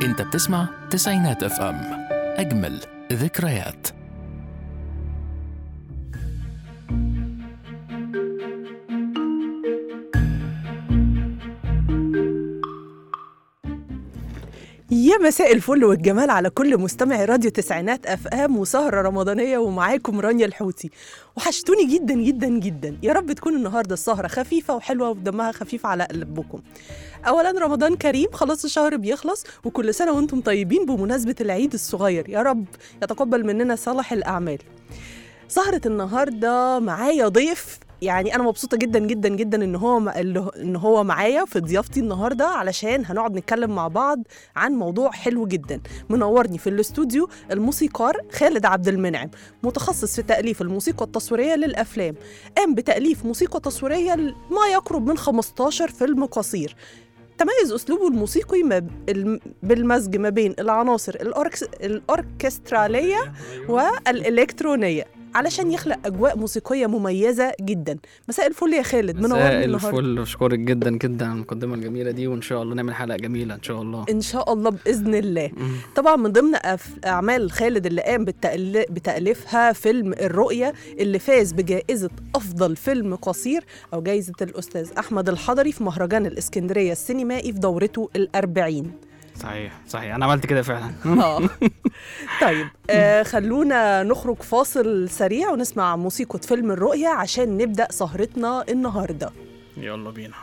انت بتسمع تسعينات اف ام اجمل ذكريات يا مساء الفل والجمال على كل مستمع راديو تسعينات اف ام وسهره رمضانيه ومعاكم رانيا الحوتي وحشتوني جدا جدا جدا يا رب تكون النهارده السهره خفيفه وحلوه ودمها خفيف على قلبكم اولا رمضان كريم خلاص الشهر بيخلص وكل سنه وانتم طيبين بمناسبه العيد الصغير يا رب يتقبل مننا صالح الاعمال سهرة النهارده معايا ضيف يعني انا مبسوطه جدا جدا جدا ان هو ان هو معايا في ضيافتي النهارده علشان هنقعد نتكلم مع بعض عن موضوع حلو جدا منورني في الاستوديو الموسيقار خالد عبد المنعم متخصص في تاليف الموسيقى التصويريه للافلام قام بتاليف موسيقى تصويريه ما يقرب من 15 فيلم قصير تميز اسلوبه الموسيقي ما الم- بالمزج ما بين العناصر الأوركس... الاوركستراليه والالكترونيه علشان يخلق اجواء موسيقيه مميزه جدا مساء الفل يا خالد منورني مساء النهارده الفل بشكرك جدا جدا على المقدمه الجميله دي وان شاء الله نعمل حلقه جميله ان شاء الله ان شاء الله باذن الله مم. طبعا من ضمن أف... اعمال خالد اللي قام بالتأل... بتاليفها فيلم الرؤيه اللي فاز بجائزه افضل فيلم قصير او جائزه الاستاذ احمد الحضري في مهرجان الاسكندريه السينمائي في دورته الأربعين صحيح صحيح انا عملت كده فعلا اه طيب آه خلونا نخرج فاصل سريع ونسمع موسيقى فيلم الرؤيه عشان نبدا سهرتنا النهارده يلا بينا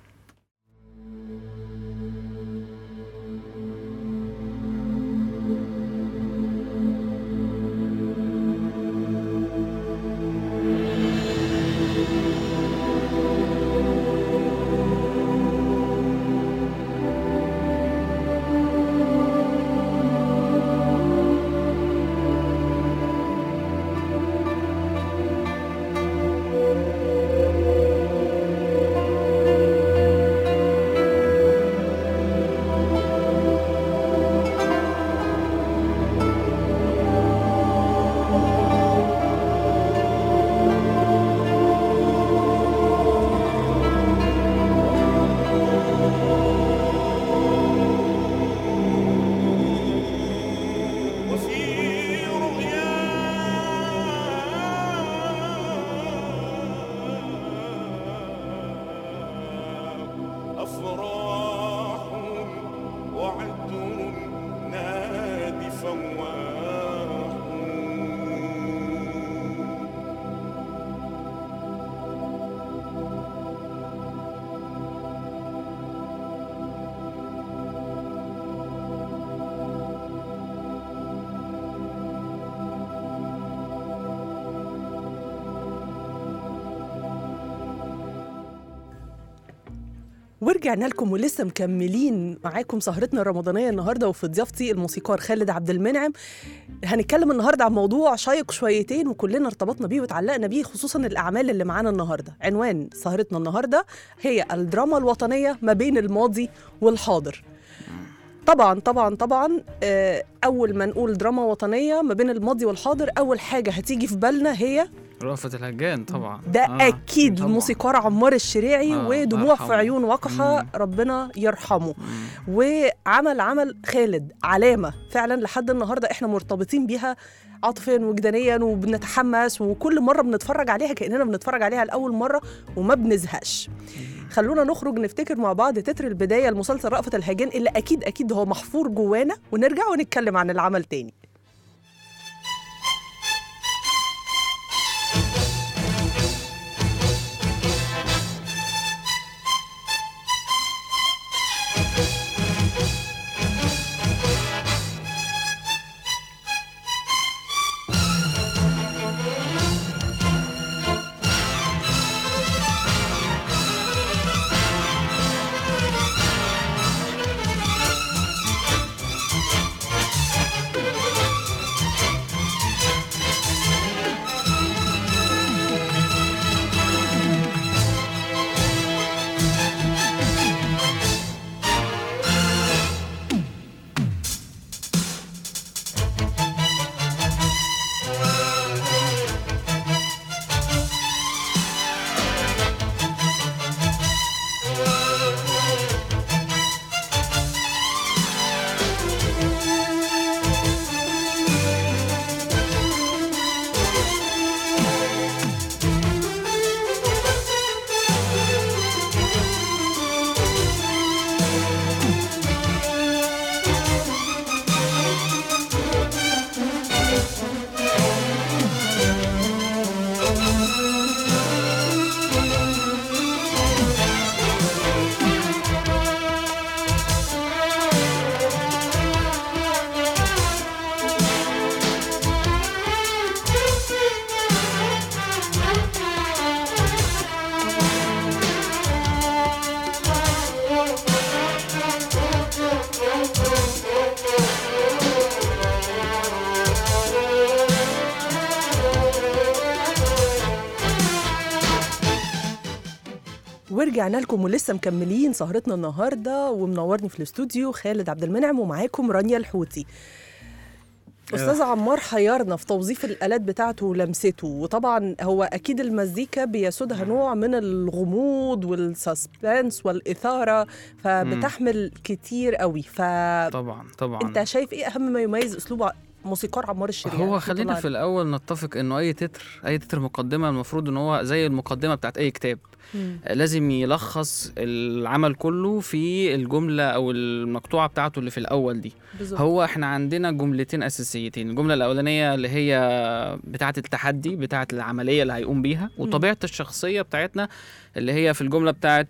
وفي رؤيا أفراح وعد نادي فواح ورجعنا لكم ولسه مكملين معاكم سهرتنا الرمضانيه النهارده وفي ضيافتي الموسيقار خالد عبد المنعم هنتكلم النهارده عن موضوع شيق شويتين وكلنا ارتبطنا بيه وتعلقنا بيه خصوصا الاعمال اللي معانا النهارده عنوان سهرتنا النهارده هي الدراما الوطنيه ما بين الماضي والحاضر طبعا طبعا طبعا آه، اول ما نقول دراما وطنيه ما بين الماضي والحاضر اول حاجه هتيجي في بالنا هي رأفت الهجان طبعا ده آه، اكيد طبعاً. الموسيقار عمار الشريعي آه، الله ودموع في يرحمه. عيون وقحه مم. ربنا يرحمه مم. وعمل عمل خالد علامه فعلا لحد النهارده احنا مرتبطين بيها عاطفيا وجدانيا وبنتحمس وكل مره بنتفرج عليها كاننا بنتفرج عليها لاول مره وما بنزهقش خلونا نخرج نفتكر مع بعض تتر البدايه لمسلسل رأفت الهجان اللي اكيد اكيد هو محفور جوانا ونرجع ونتكلم عن العمل تاني وفي ورجعنا لكم ولسه مكملين سهرتنا النهارده ومنورني في الاستوديو خالد عبد المنعم ومعاكم رانيا الحوتي استاذ عمار حيرنا في توظيف الالات بتاعته ولمسته وطبعا هو اكيد المزيكا بيسودها نوع من الغموض والسسبنس والاثاره فبتحمل كتير قوي فانت طبعا طبعا شايف ايه اهم ما يميز اسلوب ع- موسيقار عمار الشريعي هو خلينا في الاول نتفق انه اي تتر اي تتر مقدمه المفروض ان هو زي المقدمه بتاعت اي كتاب لازم يلخص العمل كله في الجمله او المقطوعه بتاعته اللي في الاول دي بالظبط هو احنا عندنا جملتين اساسيتين الجمله الاولانيه اللي هي بتاعه التحدي بتاعه العمليه اللي هيقوم بيها وطبيعه الشخصيه بتاعتنا اللي هي في الجمله بتاعه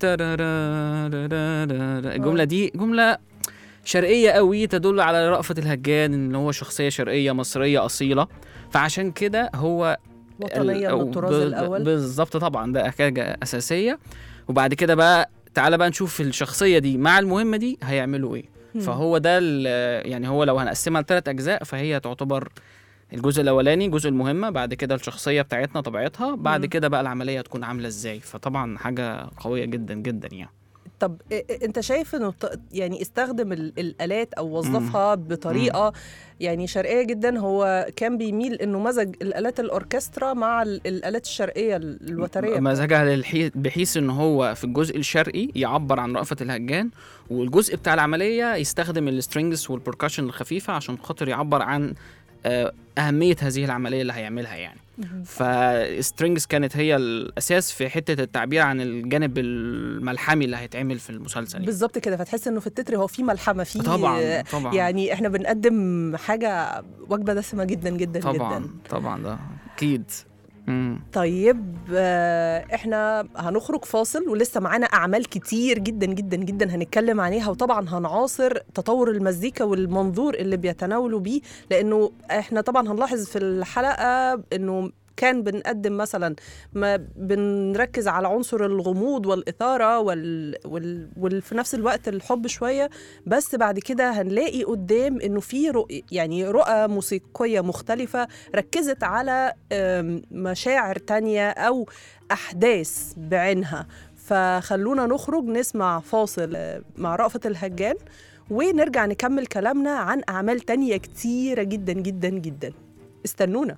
الجمله دي جمله شرقيه قوي تدل على رأفة الهجان ان هو شخصيه شرقيه مصريه اصيله فعشان كده هو وطنيه ال- من الطراز ب- الاول بالظبط طبعا ده حاجه اساسيه وبعد كده بقى تعالى بقى نشوف الشخصيه دي مع المهمه دي هيعملوا ايه مم. فهو ده ال- يعني هو لو هنقسمها لثلاث اجزاء فهي تعتبر الجزء الاولاني جزء المهمه بعد كده الشخصيه بتاعتنا طبيعتها بعد مم. كده بقى العمليه هتكون عامله ازاي فطبعا حاجه قويه جدا جدا يعني طب إ- إ- انت شايف انه ط- يعني استخدم ال- الالات او وظفها بطريقه يعني شرقيه جدا هو كان بيميل انه مزج الالات الاوركسترا مع ال- الالات الشرقيه ال- الوتريه مزاجها للحي... بحيث ان هو في الجزء الشرقي يعبر عن رأفة الهجان والجزء بتاع العمليه يستخدم السترينجز والبركشن الخفيفه عشان خاطر يعبر عن آه، اهميه هذه العمليه اللي هيعملها يعني مهم. فالسترينجز كانت هي الاساس في حته التعبير عن الجانب الملحمي اللي هيتعمل في المسلسل يعني. بالظبط كده فتحس انه في التتر هو في ملحمه فيه طبعا طبعا يعني احنا بنقدم حاجه وجبه دسمه جدا جدا طبعا جدا طبعا ده اكيد مم. طيب آه، احنا هنخرج فاصل ولسه معانا اعمال كتير جدا جدا جدا هنتكلم عليها وطبعا هنعاصر تطور المزيكا والمنظور اللي بيتناولوا بيه لانه احنا طبعا هنلاحظ في الحلقه انه كان بنقدم مثلا ما بنركز على عنصر الغموض والاثاره وال... وال... وفي نفس الوقت الحب شويه بس بعد كده هنلاقي قدام انه في رؤ... يعني رؤى موسيقيه مختلفه ركزت على آم، مشاعر تانية او احداث بعينها فخلونا نخرج نسمع فاصل آه، مع رأفت الهجان ونرجع نكمل كلامنا عن اعمال تانية كتيره جدا جدا جدا استنونا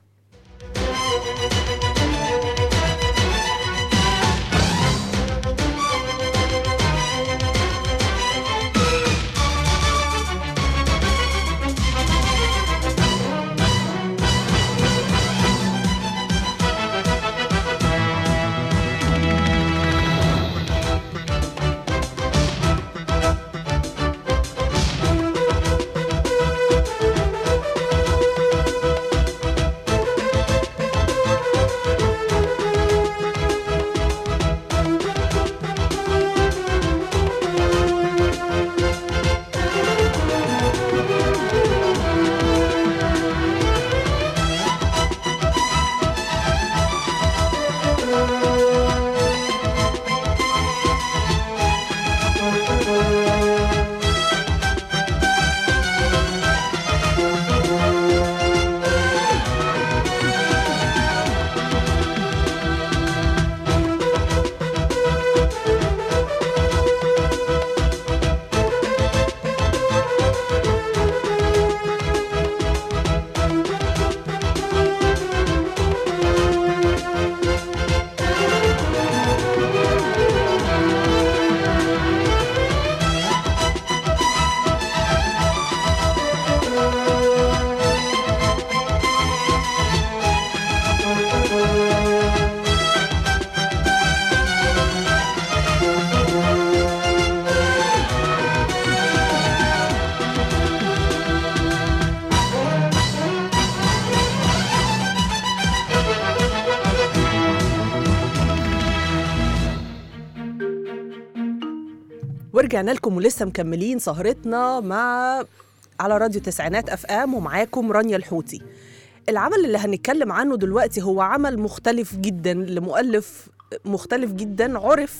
ورجعنا لكم ولسه مكملين سهرتنا مع على راديو تسعينات اف ام ومعاكم رانيا الحوتي العمل اللي هنتكلم عنه دلوقتي هو عمل مختلف جدا لمؤلف مختلف جدا عرف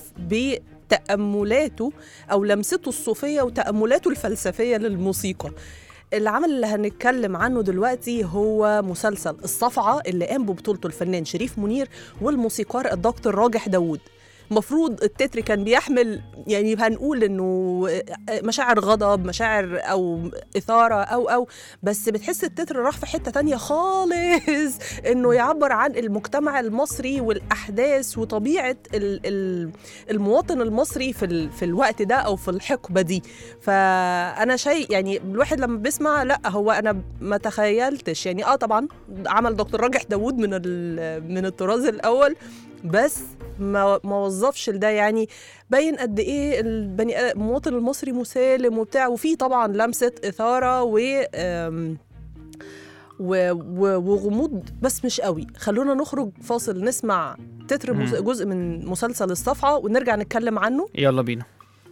بتأملاته أو لمسته الصوفية وتأملاته الفلسفية للموسيقى العمل اللي هنتكلم عنه دلوقتي هو مسلسل الصفعة اللي قام ببطولته الفنان شريف منير والموسيقار الدكتور راجح داوود المفروض التتر كان بيحمل يعني هنقول انه مشاعر غضب مشاعر او اثاره او او بس بتحس التتر راح في حته تانية خالص انه يعبر عن المجتمع المصري والاحداث وطبيعه ال- ال- المواطن المصري في ال- في الوقت ده او في الحقبه دي فانا شيء يعني الواحد لما بيسمع لا هو انا ما تخيلتش يعني اه طبعا عمل دكتور راجح داوود من ال- من الطراز الاول بس ما ما وظفش لده يعني باين قد ايه البني آ- المواطن المصري مسالم وبتاع وفي طبعا لمسه اثاره و آم، و- و- وغموض بس مش قوي خلونا نخرج فاصل نسمع تتر مم. مس- جزء من مسلسل الصفعه ونرجع نتكلم عنه يلا بينا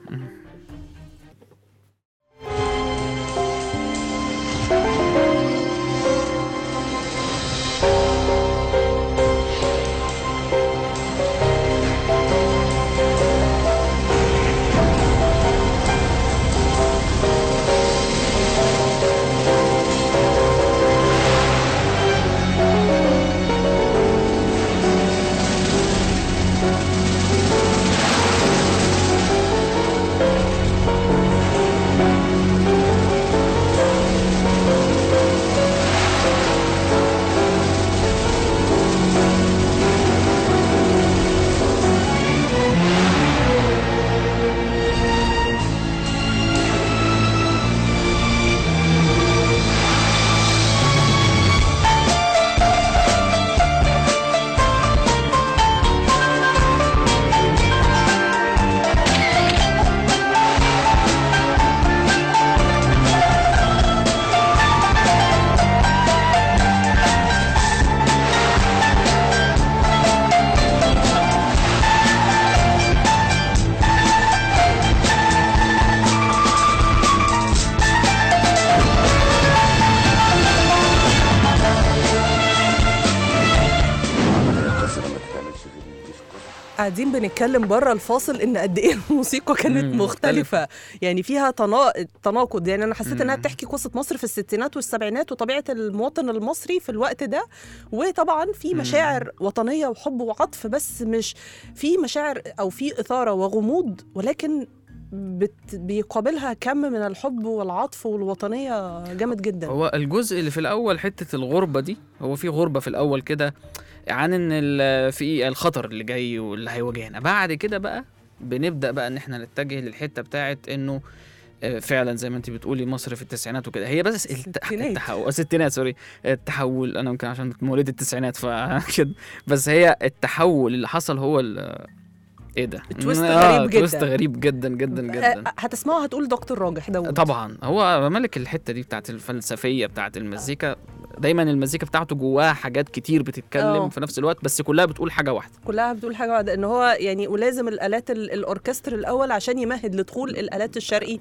قاعدين بنتكلم بره الفاصل ان قد ايه الموسيقى كانت مم، مختلفه يعني فيها تنا... تناقض يعني انا حسيت انها مم. بتحكي قصه مصر في الستينات والسبعينات وطبيعه المواطن المصري في الوقت ده وطبعا في مم. مشاعر وطنيه وحب وعطف بس مش في مشاعر او في اثاره وغموض ولكن بت... بيقابلها كم من الحب والعطف والوطنيه جامد جدا هو الجزء اللي في الاول حته الغربه دي هو في غربه في الاول كده عن ان ال- في الخطر اللي جاي واللي هيواجهنا بعد كده بقى بنبدا بقى ان احنا نتجه للحته بتاعت انه آه، فعلا زي ما انت بتقولي مصر في التسعينات وكده هي بس الت- الستينات. التحول الستينات سوري التحول انا يمكن عشان مواليد التسعينات فكده بس هي التحول اللي حصل هو ال- ايه ده؟ التويست آه، غريب جدا. تويست غريب جدا جدا جدا آه، هتسمعوا هتقول دكتور راجح داوود طبعا هو ملك الحته دي بتاعت الفلسفيه بتاعت المزيكا دايما المزيكا بتاعته جواها حاجات كتير بتتكلم اه. في نفس الوقت بس كلها بتقول حاجه واحده كلها بتقول حاجه واحده ان هو يعني ولازم الالات ال- الاوركستر الاول عشان يمهد لدخول الالات الشرقي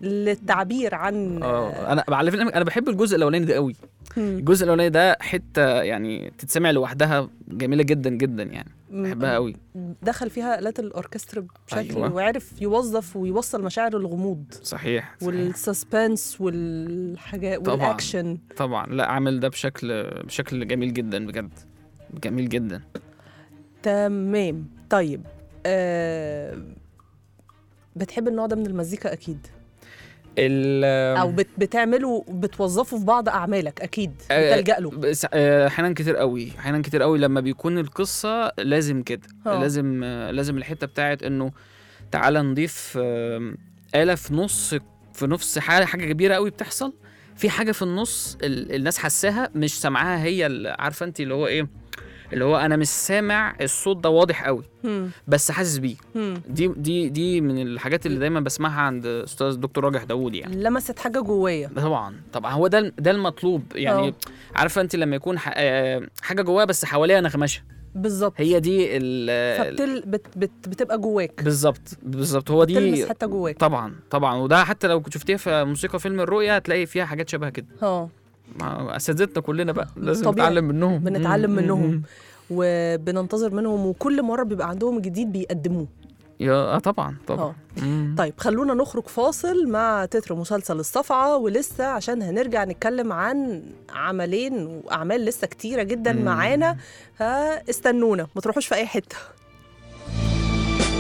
للتعبير عن اه انا على فكره انا بحب الجزء الاولاني ده قوي مم. الجزء الاولاني ده حته يعني تتسمع لوحدها جميله جدا جدا يعني بحبها قوي دخل فيها الات الاوركستر بشكل أيوة. أيوة. وعرف يوظف ويوصل مشاعر الغموض صحيح, صحيح. والسسبنس والحاجات طبعاً. والاكشن طبعا لا عامل ده بشكل بشكل جميل جدا بجد جميل جدا تمام طيب آه بتحب النوع ده من المزيكا اكيد ال او بت بتعمله بتوظفه في بعض اعمالك اكيد آه، بتلجأ له بس آه، احيانا كتير قوي احيانا كتير قوي لما بيكون القصه لازم كده اه. لازم آه، لازم الحته بتاعت انه تعالى نضيف آم، آلة في نص في نفس حاجه حاجه كبيره قوي بتحصل في حاجه في النص ال- الناس حساها مش سامعاها هي ال- عارفه انت اللي هو ايه اللي هو انا مش سامع الصوت ده واضح قوي مم. بس حاسس بيه مم. دي دي دي من الحاجات اللي دايما بسمعها عند استاذ دكتور راجح داوود يعني لمست حاجه جوايا طبعا طبعا هو ده ده المطلوب يعني اه. عارفه انت لما يكون ح- آه، حاجه جواها بس حواليها نغمشه بالظبط هي دي ال فبتل بت بت بتبقى جواك بالظبط بالظبط هو تلمس دي حتى جواك طبعا طبعا وده حتى لو كنت شفتيها في موسيقى فيلم الرؤيا هتلاقي فيها حاجات شبه كده اه مع اساتذتنا كلنا بقى لازم طبيعي. نتعلم منهم بنتعلم مم، منهم. مم. وبننتظر منهم وكل مره بيبقى عندهم جديد بيقدموه يا اه طبعا طبعا اه مم. طيب خلونا نخرج فاصل مع تتر مسلسل الصفعة ولسه عشان هنرجع نتكلم عن عملين وأعمال لسه كتيرة جدا مم. معانا فاستنونا ما تروحوش في أي حتة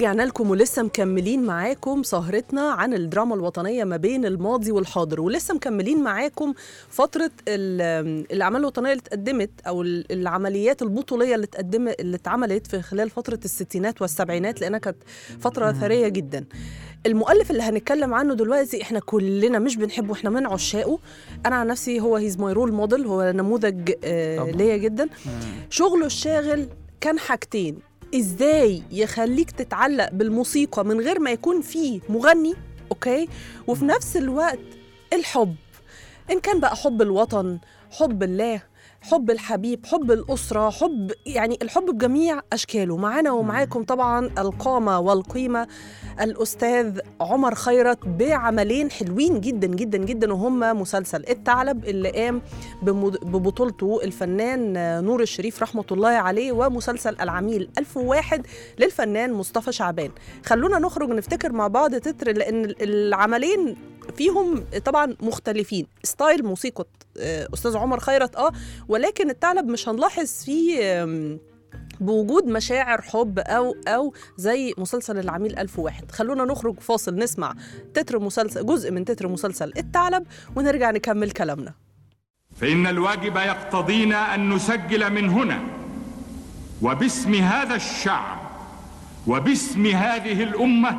ورجعنا لكم ولسه مكملين معاكم سهرتنا عن الدراما الوطنية ما بين الماضي والحاضر ولسه مكملين معاكم فترة ال- الأعمال الوطنية اللي اتقدمت أو ال- العمليات البطولية اللي اتقدم اللي اتعملت في خلال فترة الستينات والسبعينات لأنها كانت فترة ثرية جدا المؤلف اللي هنتكلم عنه دلوقتي احنا كلنا مش بنحبه احنا من عشاقه انا عن نفسي هو هيز ماي رول موديل هو نموذج آه طبعاً. ليا جدا شغله الشاغل كان حاجتين ازاي يخليك تتعلق بالموسيقى من غير ما يكون فيه مغني اوكي وفي نفس الوقت الحب ان كان بقى حب الوطن حب الله حب الحبيب حب الأسرة حب يعني الحب بجميع أشكاله معانا ومعاكم طبعا القامة والقيمة الأستاذ عمر خيرت بعملين حلوين جدا جدا جدا وهما مسلسل الثعلب اللي قام بمد- ببطولته الفنان نور الشريف رحمة الله عليه ومسلسل العميل ألف واحد للفنان مصطفى شعبان خلونا نخرج نفتكر مع بعض تتر لأن العملين فيهم طبعا مختلفين ستايل موسيقى آه، أستاذ عمر خيرت اه ولكن الثعلب مش هنلاحظ فيه آم، بوجود مشاعر حب أو أو زي مسلسل العميل ألف واحد خلونا نخرج فاصل نسمع تتر مسلسل جزء من تتر مسلسل الثعلب ونرجع نكمل كلامنا فإن الواجب يقتضينا أن نسجل من هنا وباسم هذا الشعب وباسم هذه الأمة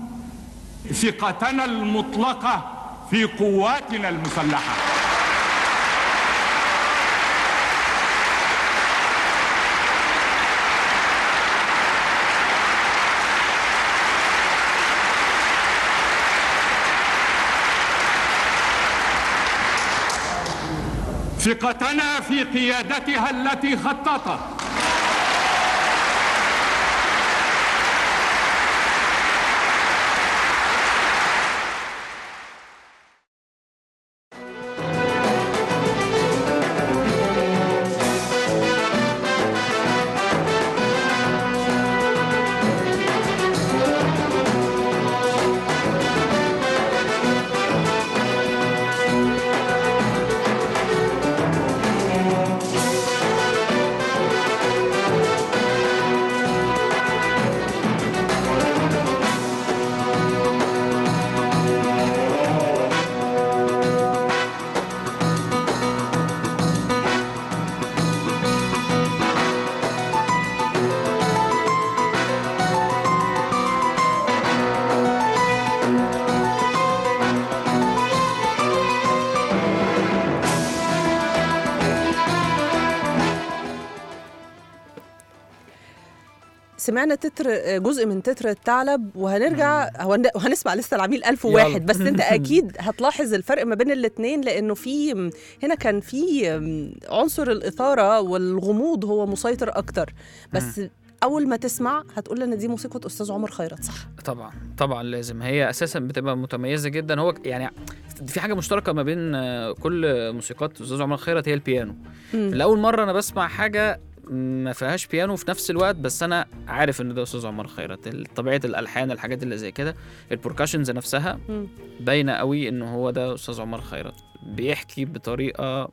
ثقتنا المطلقة في قواتنا المسلحة ثقتنا في قيادتها التي خططت سمعنا تتر جزء من تتر الثعلب وهنرجع هون- وهنسمع لسه العميل ألف يلا. واحد بس انت اكيد هتلاحظ الفرق ما بين الاثنين لانه في هنا كان في عنصر الاثاره والغموض هو مسيطر اكتر بس اول ما تسمع هتقول ان دي موسيقى استاذ عمر خيرت صح طبعا طبعا لازم هي اساسا بتبقى متميزه جدا هو يعني في حاجه مشتركه ما بين آه، كل موسيقات استاذ عمر خيرت هي البيانو لاول مره انا بسمع حاجه ما فيهاش بيانو في نفس الوقت بس انا عارف ان ده استاذ عمر خيرت ال- طبيعه الالحان الحاجات اللي زي كده البركاشنز نفسها مم. باينه قوي ان هو ده استاذ عمر خيرت بيحكي بطريقه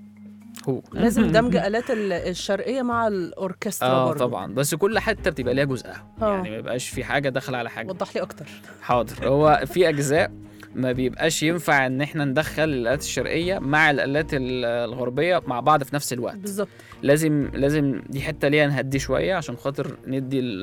هو لازم دمج الات ال- الشرقيه مع الاوركسترا اه برضه طبعا بس كل حته بتبقى ليها جزءها آه. يعني ما يبقاش في حاجه داخله على حاجه وضح لي اكتر حاضر هو في اجزاء ما بيبقاش ينفع ان احنا ندخل الالات الشرقيه مع الالات ال- الغربيه مع بعض في نفس الوقت بالظبط لازم لازم دي حته ليها نهدي شويه عشان خاطر ندي ال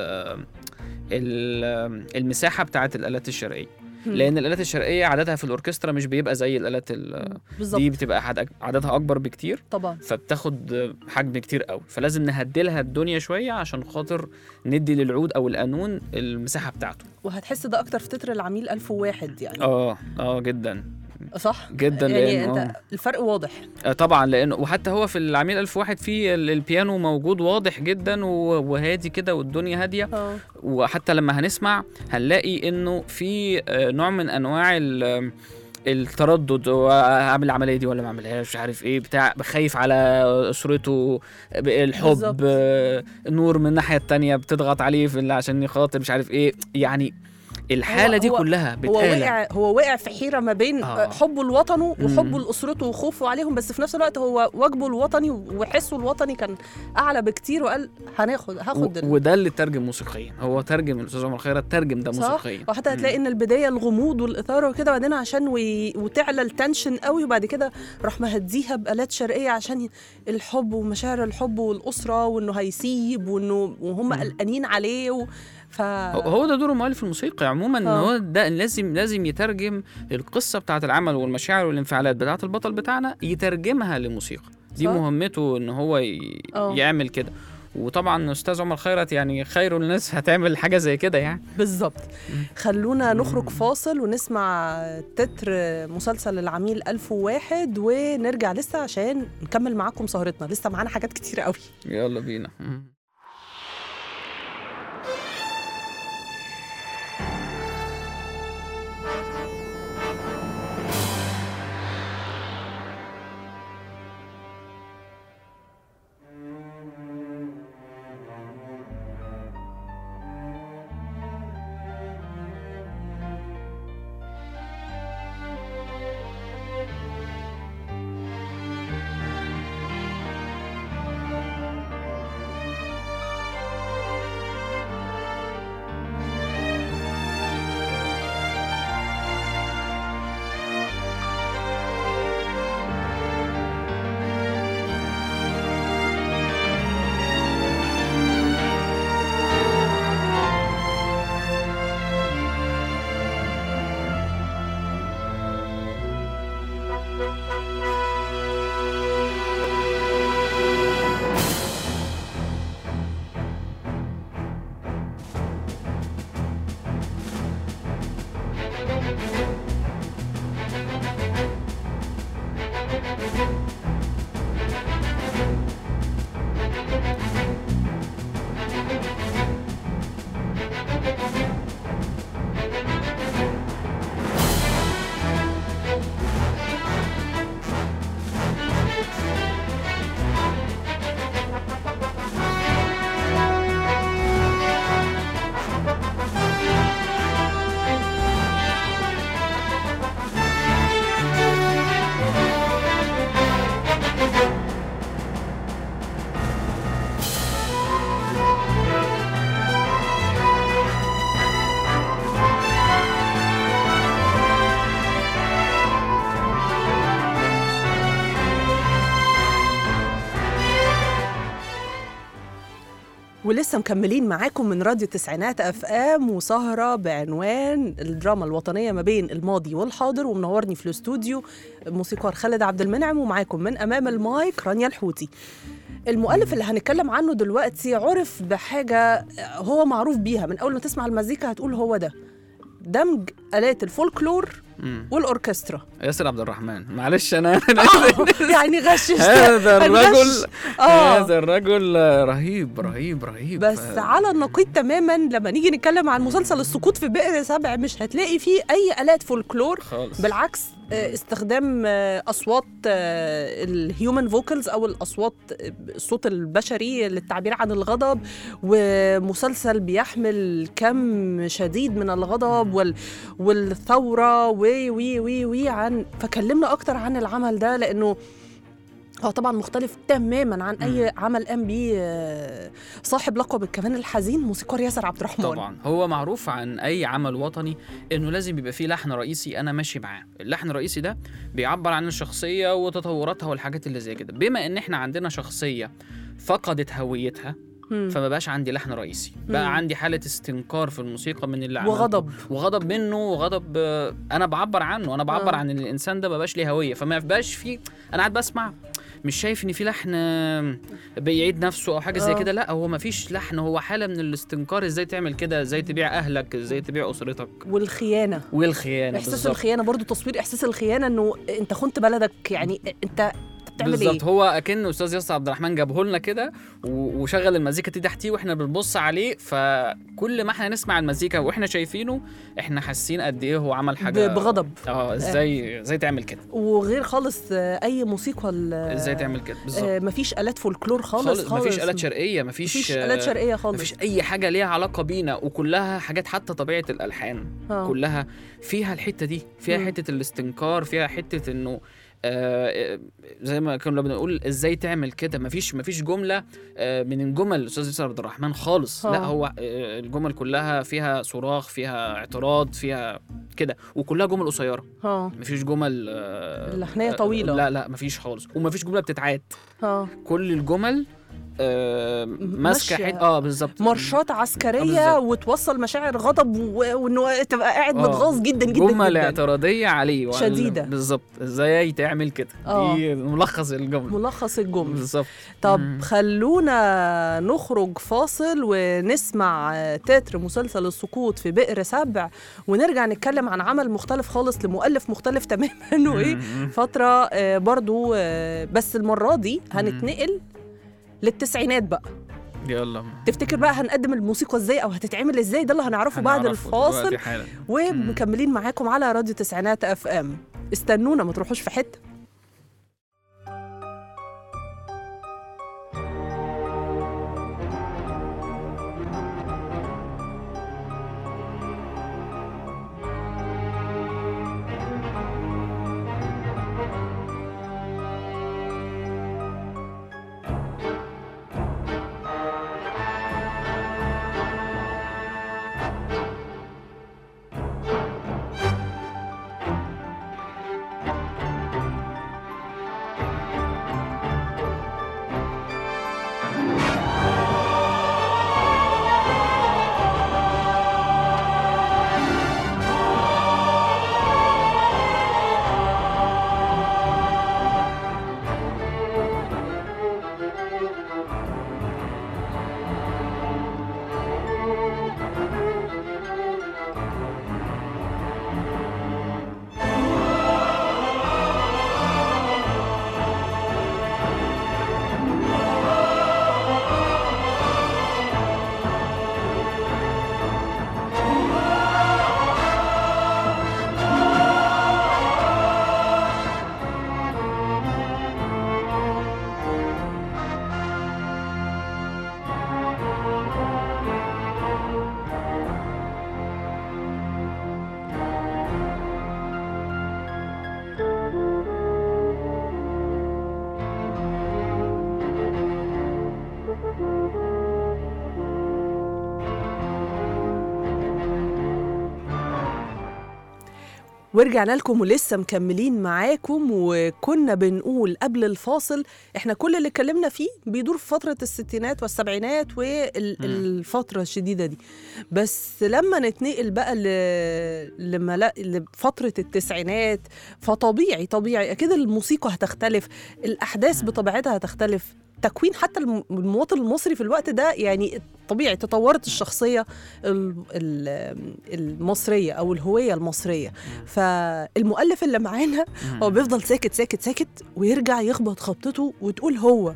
ال المساحه بتاعه الالات الشرقيه لان الالات الشرقيه عددها في الاوركسترا مش بيبقى زي الالات ال- دي بالظبط بتبقى عدد- عددها اكبر بكتير طبعا فبتاخد حجم كتير قوي فلازم نهدلها الدنيا شويه عشان خاطر ندي للعود او القانون المساحه بتاعته وهتحس ده اكتر في تتر العميل ألف واحد يعني اه اه جدا صح جدا يعني لأنه- انت الفرق واضح آه، طبعا لانه وحتى هو في العميل ألف واحد في ال- البيانو موجود واضح جدا و- وهادي كده والدنيا هاديه اه وحتى لما هنسمع هنلاقي انه في آه، نوع من انواع ال- التردد هو اعمل العمليه دي ولا ما اعملهاش مش عارف ايه بتاع بخايف على اسرته ب- الحب بالظبط. آه، النور من الناحيه التانية بتضغط عليه في ال- عشان يخاطر مش عارف ايه يعني الحاله دي هو- كلها هو بتقالع وقع هو وقع في حيره ما بين آه. حبه لوطنه وحبه مم. لاسرته وخوفه عليهم بس في نفس الوقت هو واجبه الوطني وحسه الوطني كان اعلى بكتير وقال هناخد هاخد و- ال- وده اللي ترجم موسيقيا هو ترجم الاستاذ عمر خيرت ترجم ده صح موسيقيا وحتى مم. هتلاقي ان البدايه الغموض والاثاره وكده بعدين عشان وي... وتعلى التنشن قوي وبعد كده راح مهديها بالات شرقيه عشان الحب ومشاعر الحب والاسره وانه هيسيب وانه وهم قلقانين عليه و... ف هو- هو ده دور المؤلف الموسيقي عموما ان آه. هو ده لازم لازم يترجم القصه بتاعه العمل والمشاعر والانفعالات بتاعه البطل بتاعنا يترجمها لموسيقى دي صح. مهمته ان هو ي... آه. يعمل كده وطبعا استاذ عمر خيرت يعني خير الناس هتعمل حاجه زي كده يعني بالظبط خلونا نخرج فاصل ونسمع تتر مسلسل العميل 1001 ونرجع لسه عشان نكمل معاكم سهرتنا لسه معانا حاجات كتير قوي يلا بينا مم. ولسه مكملين معاكم من راديو التسعينات اف ام وسهره بعنوان الدراما الوطنيه ما بين الماضي والحاضر ومنورني في الاستوديو موسيقار خالد عبد المنعم ومعاكم من امام المايك رانيا الحوتي المؤلف اللي هنتكلم عنه دلوقتي عرف بحاجه هو معروف بيها من اول ما تسمع المزيكا هتقول هو ده دمج آلات الفولكلور مم. والأوركسترا ياسر عبد الرحمن معلش انا أنا يعني غششت هذا الرجل هنغش. آه. هذا الرجل رهيب رهيب رهيب بس ف- على النقيض تماما لما نيجي نتكلم عن مسلسل السقوط في بئر سبع مش هتلاقي فيه اي الات فولكلور خالص بالعكس آه، استخدام آه، اصوات الهيومن فوكالز او الاصوات آه، الصوت البشري للتعبير عن الغضب ومسلسل بيحمل كم شديد من الغضب وال والثوره وي وي وي وي عن فكلمنا اكتر عن العمل ده لانه هو طبعا مختلف تماما عن اي عمل قام بيه آه، صاحب لقب الكمان الحزين موسيقار ياسر عبد الرحمن طبعا هو معروف عن اي عمل وطني انه لازم يبقى فيه لحن رئيسي انا ماشي معاه اللحن الرئيسي ده بيعبر عن الشخصيه وتطوراتها والحاجات اللي زي كده بما ان احنا عندنا شخصيه فقدت هويتها مم. فما بقاش عندي لحن رئيسي مم. بقى عندي حاله استنكار في الموسيقى من اللي عملته. وغضب وغضب منه وغضب آه، انا بعبر عنه انا بعبر آه. عن ان الانسان ده ما بقاش ليه هويه فما يبقاش في انا قاعد بسمع مش شايف ان في لحن آه، بيعيد نفسه او حاجه زي آه. كده لا هو ما فيش لحن هو حاله من الاستنكار ازاي تعمل كده ازاي تبيع اهلك ازاي تبيع اسرتك والخيانه والخيانه احساس بالظبط. الخيانه برضو تصوير احساس الخيانه انه انت خنت بلدك يعني انت بتعمل ايه بالظبط هو اكن استاذ ياسر عبد الرحمن جابه لنا كده و- وشغل المزيكا دي تحتيه واحنا بنبص عليه فكل ما احنا نسمع المزيكا واحنا شايفينه احنا حاسين قد ايه هو عمل حاجه ب- بغضب. اه ازاي ازاي تعمل كده وغير خالص آه، اي موسيقى ال- ازاي تعمل كده بالظبط آه، مفيش آلات فولكلور خالص خالص, خالص مفيش آلات شرقية مفيش مفيش آلات شرقية خالص مفيش أي حاجة ليها علاقة بينا وكلها حاجات حتى طبيعة الألحان آه. كلها فيها الحتة دي فيها مم. حتة الاستنكار فيها حتة إنه آه آه، زي ما كنا بنقول ازاي تعمل كده مفيش مفيش جمله آه من الجمل الاستاذ ياسر عبد الرحمن خالص لا آه. هو آه الجمل كلها فيها صراخ فيها اعتراض فيها كده وكلها جمل قصيره اه مفيش جمل آه اللحنية آه، طويلة. لا لا مفيش خالص ومفيش جمله بتتعاد اه كل الجمل آه ماسكه ماشية. حته اه بالظبط مارشات عسكريه بالظبط. وتوصل مشاعر غضب و- وانه تبقى قاعد آه. متغاظ جدا جدا جمل جدا اعتراضيه عليه وعلى- شديدة. بالظبط ازاي تعمل كده آه. دي ملخص الجمله ملخص الجمل بالظبط طب مم. خلونا نخرج فاصل ونسمع آه، تتر مسلسل السقوط في بئر سبع ونرجع نتكلم عن عمل مختلف خالص لمؤلف مختلف تماما وايه مم. فتره آه، برضو آه، بس المره دي هنتنقل للتسعينات بقى يلا تفتكر بقى هنقدم الموسيقى ازاي او هتتعمل ازاي ده اللي هنعرفه بعد هنعرفه الفاصل دلوقتي حالا. ومكملين معاكم على راديو تسعينات اف ام استنونا ما تروحوش في حته ورجعنا لكم ولسه مكملين معاكم وكنا بنقول قبل الفاصل احنا كل اللي اتكلمنا فيه بيدور في فترة الستينات والسبعينات والفترة الشديدة دي بس لما نتنقل بقى ل... لملا... لفترة التسعينات فطبيعي طبيعي اكيد الموسيقى هتختلف الاحداث بطبيعتها هتختلف تكوين حتى الم- المواطن المصري في الوقت ده يعني طبيعي تطورت الشخصية ال- ال- المصرية أو الهوية المصرية فالمؤلف اللي معانا هو بيفضل ساكت ساكت ساكت ويرجع يخبط خبطته وتقول هو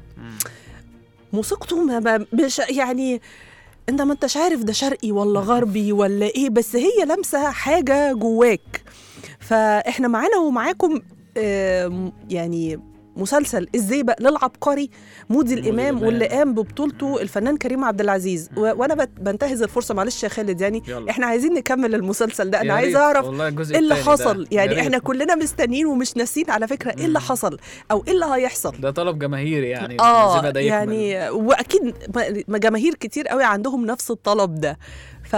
موسيقته ما ما- مش يعني انت ما انتش عارف ده شرقي ولا غربي ولا ايه بس هي لمسه حاجه جواك فاحنا معانا ومعاكم آم، يعني مسلسل الزيبق للعبقري مودي الامام الإمام. واللي قام ببطولته الفنان كريم عبد العزيز و- وانا بت- بنتهز الفرصه معلش يا خالد يعني يلا. احنا عايزين نكمل المسلسل ده انا يا عايز ريت، اعرف والله الجزء ايه اللي التاني ده. حصل يا يعني ريت. احنا كلنا مستنيين ومش ناسين على فكره ايه اللي حصل او ايه اللي هيحصل ده طلب جماهيري يعني اه الزبدة ده يكمل. يعني واكيد م- م- جماهير كتير قوي عندهم نفس الطلب ده ف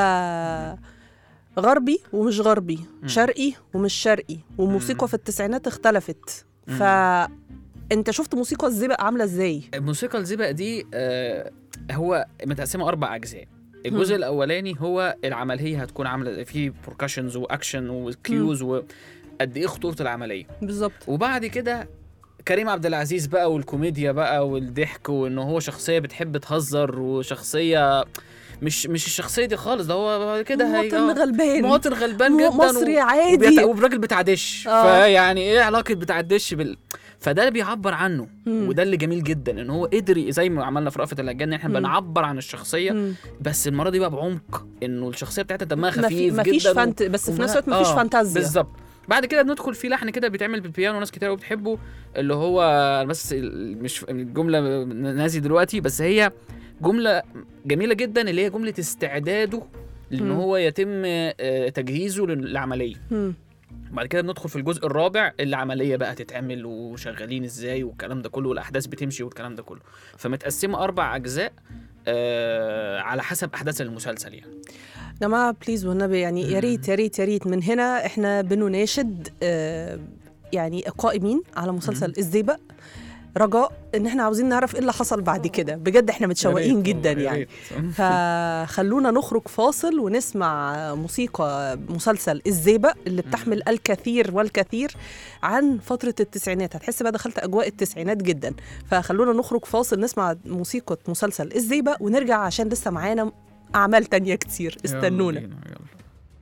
غربي ومش غربي شرقي ومش شرقي وموسيقى في التسعينات اختلفت ف انت شفت موسيقى الزبق عامله ازاي الموسيقى الزبق دي آه هو متقسمه اربع اجزاء الجزء الاولاني هو العمليه هتكون عامله فيه بروكاشنز واكشن وكيوز وقد ايه خطوره العمليه بالظبط وبعد كده كريم عبد العزيز بقى والكوميديا بقى والضحك وان هو شخصيه بتحب تهزر وشخصيه مش مش الشخصيه دي خالص ده هو بعد كده هي- مواطن آه، غلبان مواطن غلبان مو- جدا مصري عادي. وبيت- وراجل بتاع دش آه. فيعني ايه علاقه بتاع الدش بال فده اللي بيعبر عنه مم. وده اللي جميل جدا ان هو قدر ي- زي ما عملنا في رأفت الهجان ان احنا مم. بنعبر عن الشخصيه مم. بس المره دي بقى بعمق انه الشخصيه بتاعتها دمها ما في خفيف ما فيش جدا فانت بس في وما- نفس الوقت ما فيش آه، فانتازيا بالظبط بعد كده بندخل في لحن كده بيتعمل بالبيانو وناس كتير قوي بتحبه اللي هو أنا بس ال- مش الجمله نازي دلوقتي بس هي جمله جميله جدا اللي هي جمله استعداده لان مم. هو يتم آه، تجهيزه للعمليه مم. بعد كده بندخل في الجزء الرابع العمليه بقى تتعمل وشغالين ازاي والكلام ده كله والاحداث بتمشي والكلام ده كله فمتقسمه اربع اجزاء آه على حسب احداث المسلسل يعني جماعة بليز والنبي يعني يا ريت يا ريت يا ريت من هنا احنا بنناشد آه، يعني القائمين على مسلسل الزيبق رجاء ان احنا عاوزين نعرف ايه اللي حصل بعد كده بجد احنا متشوقين جدا يعني فخلونا نخرج فاصل ونسمع موسيقى مسلسل الزيبق اللي بتحمل الكثير والكثير عن فترة التسعينات هتحس بقى دخلت أجواء التسعينات جدا فخلونا نخرج فاصل نسمع موسيقى مسلسل الزيبق ونرجع عشان لسه معانا أعمال تانية كتير استنونا يلا بينا، يلا.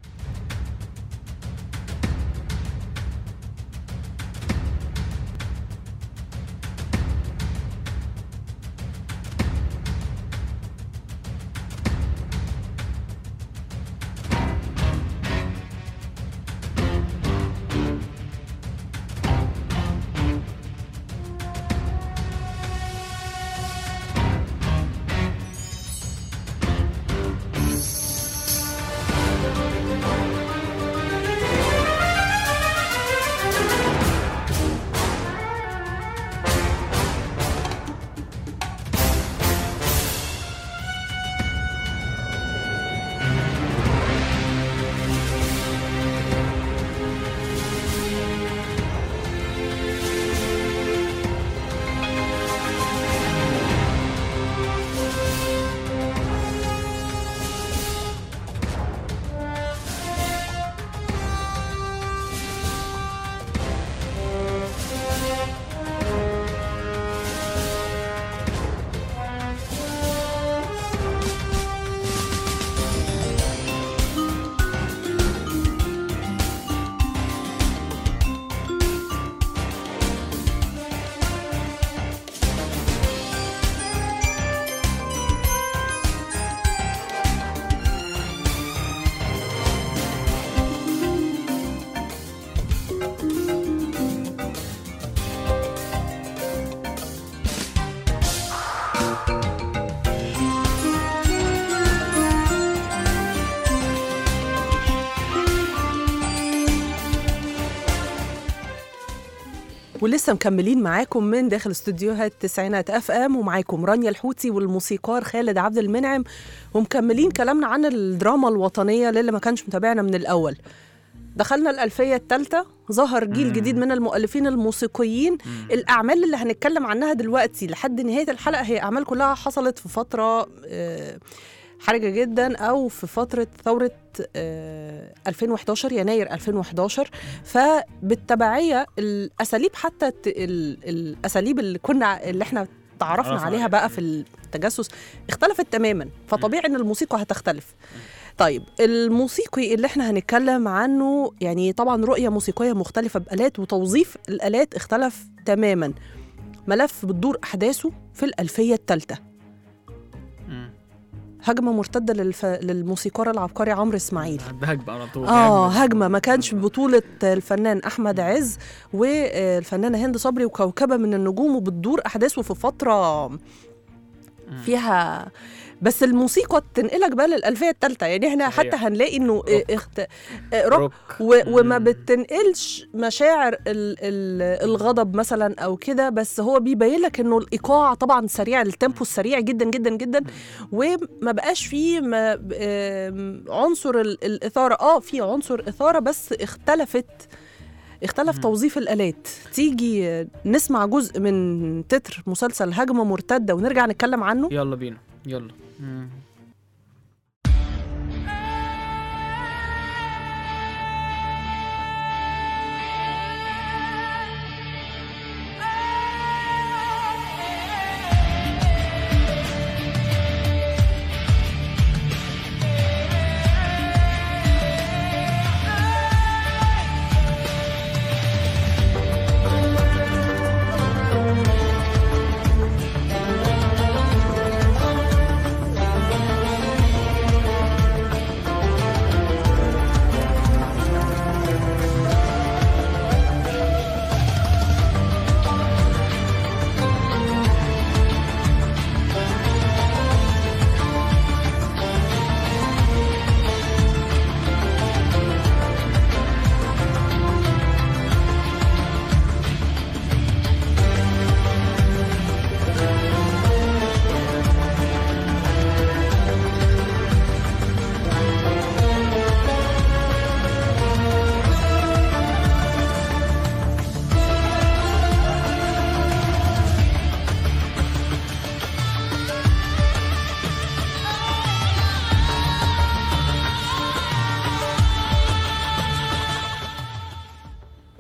ولسه مكملين معاكم من داخل استوديوهات تسعينات اف ام ومعاكم رانيا الحوتي والموسيقار خالد عبد المنعم ومكملين كلامنا عن الدراما الوطنيه للي ما كانش متابعنا من الاول دخلنا الألفية الثالثة ظهر جيل جديد من المؤلفين الموسيقيين الأعمال اللي هنتكلم عنها دلوقتي لحد نهاية الحلقة هي أعمال كلها حصلت في فترة آه، حرجة جدا أو في فترة ثورة آه، 2011 يناير 2011 فبالتبعية الأساليب حتى الت- ال- الأساليب اللي كنا اللي احنا تعرفنا تعرفنا عليها عليها. بقى في التجسس اختلفت تماما فطبيعي ان الموسيقى هتختلف طيب الموسيقي اللي احنا هنتكلم عنه يعني طبعا رؤية موسيقية مختلفة بآلات وتوظيف الآلات اختلف تماما ملف بتدور أحداثه في الألفية الثالثة مم. هجمة مرتدة للف... للموسيقار العبقري عمرو إسماعيل هجمة على طول اه هجمة ما كانش بطولة الفنان أحمد عز والفنانة هند صبري وكوكبة من النجوم وبتدور أحداثه في فترة فيها بس الموسيقى تنقلك بقى للألفية الثالثة يعني احنا صحيح. حتى هنلاقي انه روك. اخت... روك روك و... وما مم. بتنقلش مشاعر ال... ال... الغضب مثلا او كده بس هو بيبين لك انه الايقاع طبعا سريع التيمبو السريع جدا جدا جدا وما بقاش فيه ما... آم، عنصر ال... الاثاره اه في عنصر اثاره بس اختلفت اختلف توظيف الالات تيجي نسمع جزء من تتر مسلسل هجمه مرتده ونرجع نتكلم عنه يلا بينا يلا مم.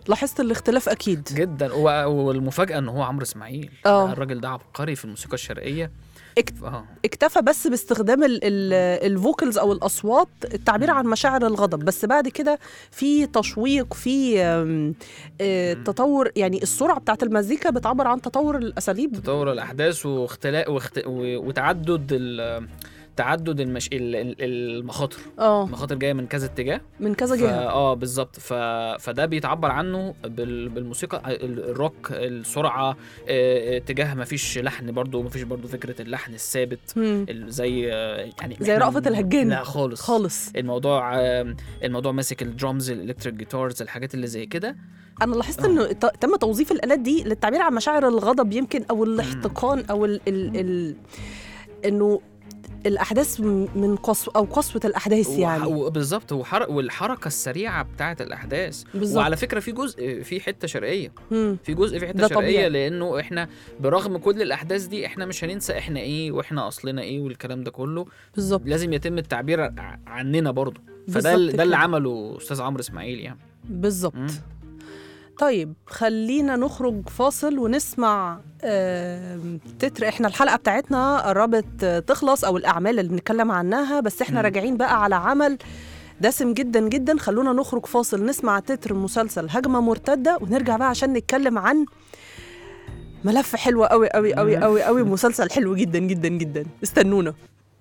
لاحظت الاختلاف اكيد جدا و- والمفاجاه ان هو عمرو اسماعيل آه. ده الراجل ده عبقري في الموسيقى الشرقيه اكت- اه اكتفى بس باستخدام ال- ال- الفوكلز او الاصوات التعبير عن مشاعر الغضب بس بعد كده في تشويق في آم، آه، تطور يعني السرعه بتاعت المزيكا بتعبر عن تطور الاساليب تطور الاحداث واختلاء واخت... و- وتعدد ال... تعدد المش... ال- ال- المخاطر اه المخاطر جايه من كذا اتجاه من كذا ف... جهه اه بالظبط ف... فده بيتعبر عنه بال... بالموسيقى ال- الروك السرعه آه، اتجاه ما فيش لحن برضو ما فيش برضو فكره اللحن الثابت مم. ال- زي آه، يعني زي إحنا- رأفت الهجاني. لا خالص خالص الموضوع آه، الموضوع ماسك الدرامز الالكتريك جيتارز الحاجات اللي زي كده انا لاحظت انه ت- تم توظيف الالات دي للتعبير عن مشاعر الغضب يمكن او الاحتقان او ال ال ال انه الاحداث م- من قسو او قسوه الاحداث وح- يعني وبالظبط وحر... والحركه السريعه بتاعه الاحداث بالظبط. وعلى فكره في جزء في حته شرقيه مم. في جزء في حته ده شرقيه طبيعي. لانه احنا برغم كل الاحداث دي احنا مش هننسى احنا ايه واحنا اصلنا ايه والكلام ده كله بالظبط لازم يتم التعبير ع- عننا برضه فده بالظبط ال- ده اللي كده. عمله استاذ عمرو اسماعيل يعني بالظبط مم. طيب خلينا نخرج فاصل ونسمع آم، تتر احنا الحلقه بتاعتنا قربت آه، تخلص او الاعمال اللي بنتكلم عنها بس احنا مم. راجعين بقى على عمل دسم جدا جدا خلونا نخرج فاصل نسمع تتر مسلسل هجمه مرتده ونرجع بقى عشان نتكلم عن ملف حلو قوي قوي قوي مم. قوي قوي مسلسل حلو جدا جدا جدا استنونا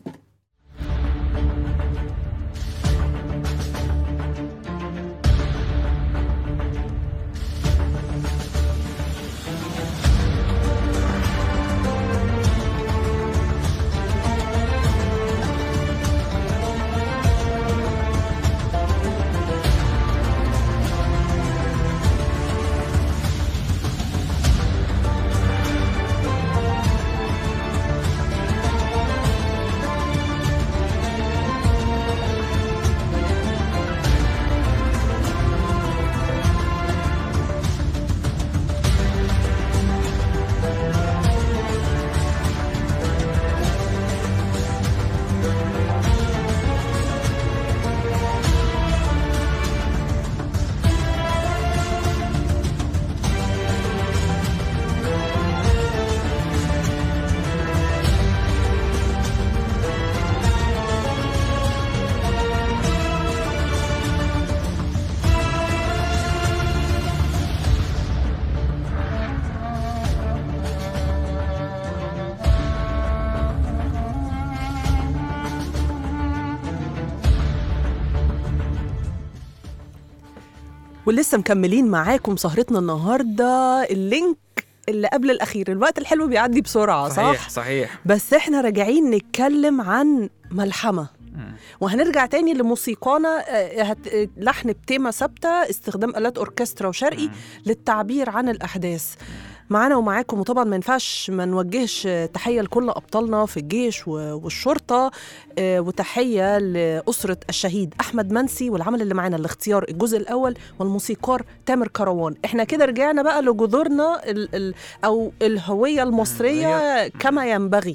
ولسه مكملين معاكم سهرتنا النهارده اللينك اللي قبل الاخير الوقت الحلو بيعدي بسرعه صح صحيح صحيح بس احنا راجعين نتكلم عن ملحمه مم. وهنرجع تاني لموسيقانا آه، هت- آه، لحن بتيمة ثابتة استخدام آلات أوركسترا وشرقي مم. للتعبير عن الأحداث معانا ومعاكم وطبعا ما ينفعش ما نوجهش آه، تحية لكل أبطالنا في الجيش و- والشرطة آه، وتحية لأسرة الشهيد أحمد منسي والعمل اللي معانا الاختيار الجزء الأول والموسيقار تامر كروان احنا كده رجعنا بقى لجذورنا ال ال أو الهوية المصرية كما ينبغي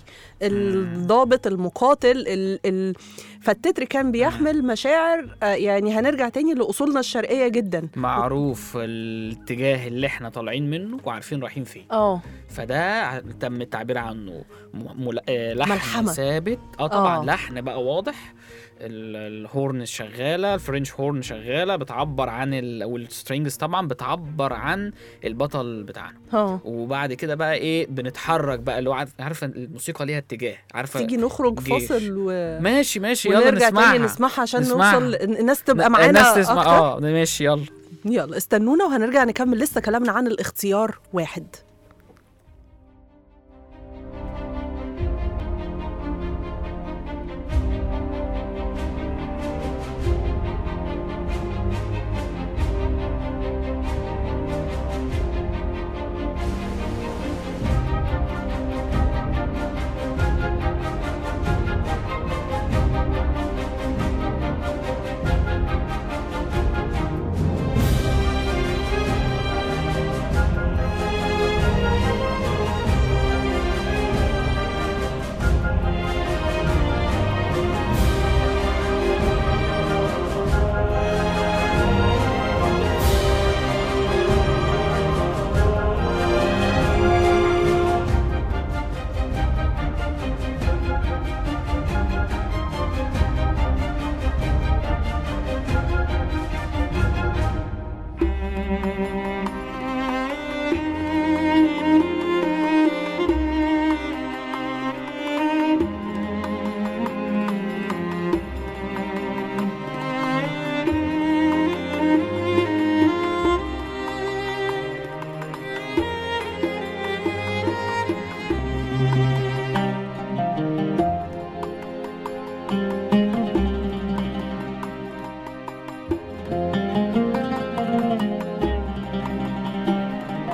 الضابط المقاتل ال ال فالتتر كان بيحمل مشاعر آه، يعني هنرجع تاني لأصولنا الشرقية جدا معروف الاتجاه اللي احنا طالعين منه وعارفين رايحين فين اه فده ع- تم التعبير عنه م... مل... آه لحن ملحمة. ثابت اه طبعا آه. لحن بقى واضح ال- الهورن شغاله الفرنش هورن شغاله بتعبر عن ال... والسترينجز طبعا بتعبر عن البطل بتاعنا اه وبعد كده بقى ايه بنتحرك بقى اللي هو عارف- عارفه الموسيقى ليها اتجاه عارفه تيجي نخرج جيش. فاصل و... ماشي ماشي يلا ونرجع نسمعها تاني نسمعها عشان نسمعها. نوصل الناس تبقى معانا الناس تسمع أكتر. اه ماشي يلا يلا استنونا وهنرجع نكمل لسه كلامنا عن الاختيار واحد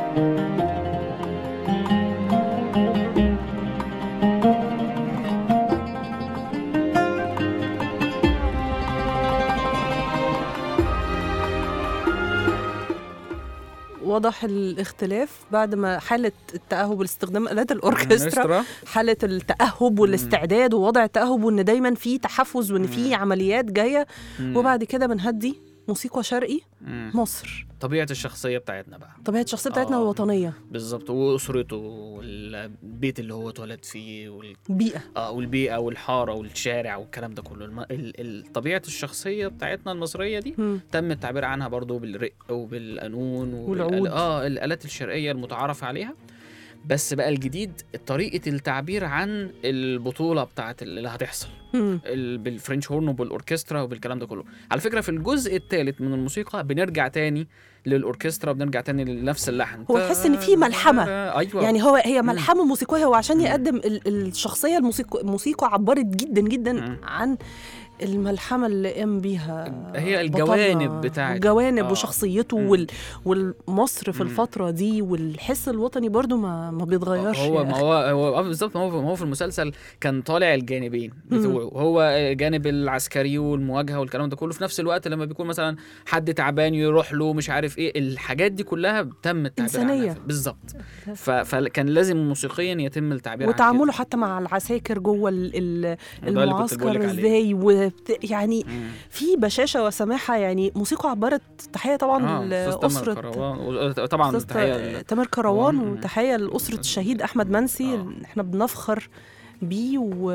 واضح الاختلاف بعد ما حالة التأهب باستخدام آلات الأوركسترا مايسترا. حالة التأهب والاستعداد ووضع التأهب وإن دايما في تحفز وإن في عمليات جاية مم. وبعد كده بنهدي موسيقى شرقي مم. مصر طبيعه الشخصيه بتاعتنا بقى طبيعة الشخصية بتاعتنا آه. الوطنية بالظبط واسرته والبيت اللي هو اتولد فيه وال... بيئة اه والبيئه والحاره والشارع والكلام ده كله الم... ال... ال... طبيعه الشخصيه بتاعتنا المصريه دي مم. تم التعبير عنها برضو بالرق وبالقانون والعود. اه الالات الشرقيه المتعارف عليها بس بقى الجديد طريقه التعبير عن البطوله بتاعت اللي هتحصل مم. ال- بالفرنش هورن وبالاوركسترا وبالكلام ده كله على فكره في الجزء الثالث من الموسيقى بنرجع تاني للاوركسترا بنرجع تاني لنفس اللحن هو تحس إن في ملحمة. ايوه يعني هو هي ملحمة موسيقية هو عشان يقدم ال- الشخصية الموسيقى الموسيقى عبرت جدا جدا مم. عن الملحمة اللي قام بيها هي بطلنا. الجوانب بتاعت- الجوانب آه. وشخصيته مم. وال والمصر في مم. الفترة دي والحس الوطني برضو ما ما بيتغيرش هو يا ما أخي. هو هو آه بالظبط ما هو ما هو في المسلسل كان طالع الجانبين بتوعه هو جانب العسكري والمواجهه والكلام ده كله في نفس الوقت لما بيكون مثلا حد تعبان يروح له مش عارف ايه الحاجات دي كلها تم التعبير عنها إنسانية. بالظبط ف- فكان لازم موسيقيا يتم التعبير عن وتعامله كده. حتى مع العساكر جوه ال- ال- ده اللي كنت المعسكر بقولك عليه. ازاي وبت... يعني مم. في بشاشه وسماحه يعني موسيقى عبرت تحيه طبعا اه أستاذ تامر لاسره كروان و- طبعا أستاذ تحيه تا- ل- تامر كروان مم. وتحيه لاسره الشهيد احمد منسي آه. احنا بنفخر بيه و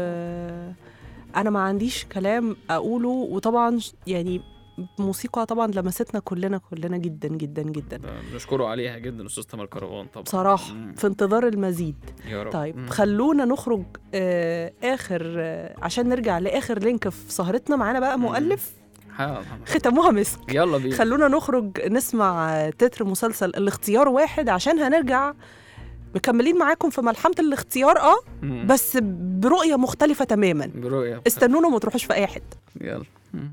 انا ما عنديش كلام اقوله وطبعا يعني موسيقى طبعا لمستنا كلنا كلنا جدا جدا جدا بنشكره عليها جدا استاذ تامر كروان طبعا بصراحه مم. في انتظار المزيد يا رب طيب مم. خلونا نخرج آه اخر آه عشان نرجع لاخر لينك في سهرتنا معانا بقى مؤلف ها- ختموها مسك يلا بينا خلونا نخرج نسمع آه، تتر مسلسل الاختيار واحد عشان هنرجع مكملين معاكم في ملحمة الاختيار اه مم. بس برؤية مختلفة تماما برؤية استنونا وما تروحوش في اي حتة يلا مم.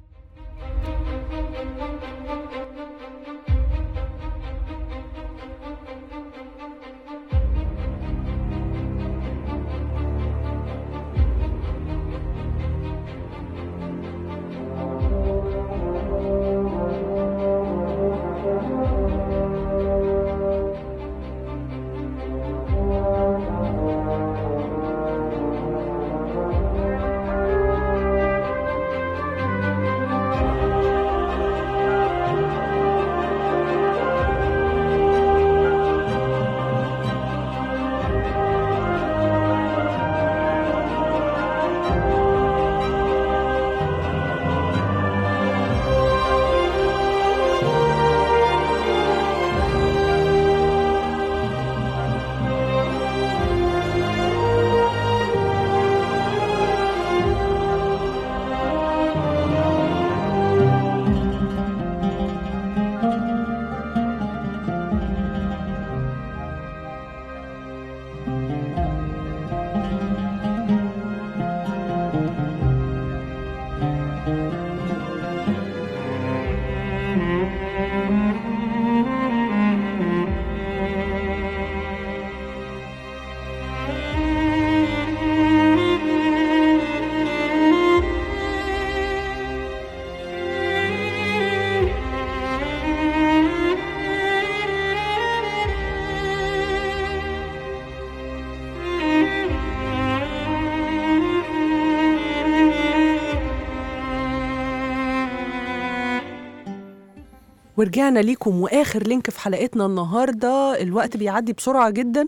ورجعنا ليكم واخر لينك في حلقتنا النهارده الوقت بيعدي بسرعة جدا